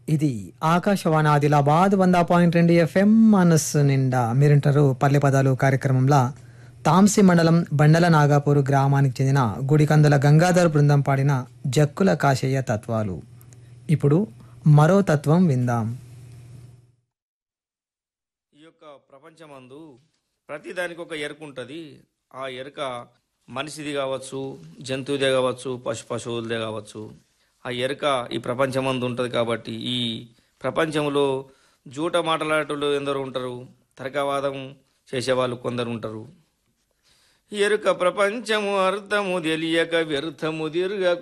ఇది ఆకాశవాణి ఆదిలాబాద్ వంద పాయింట్ రెండు ఎఫ్ఎం మనస్సు నిండా మీరింటారు పల్లె పదాలు కార్యక్రమంలో తాంసి మండలం బండల నాగాపూర్ గ్రామానికి చెందిన గుడికందుల గంగాధర్ బృందం పాడిన జక్కుల కాశయ్య తత్వాలు ఇప్పుడు మరో తత్వం విందాం ఈ యొక్క ప్రపంచమందు ప్రతి దానికి ఒక ఎరుక ఉంటుంది ఆ ఎరుక మనిషిది కావచ్చు జంతువుదే కావచ్చు పశు పశువులదే కావచ్చు ఆ ఎరుక ఈ ప్రపంచమందు ఉంటుంది కాబట్టి ఈ ప్రపంచంలో జూట మాట్లాడేటోళ్ళు ఎందరో ఉంటారు తర్కవాదం చేసేవాళ్ళు కొందరు ఉంటారు ఎరుక ప్రపంచము అర్థము తెలియక వ్యర్థము దీర్ఘ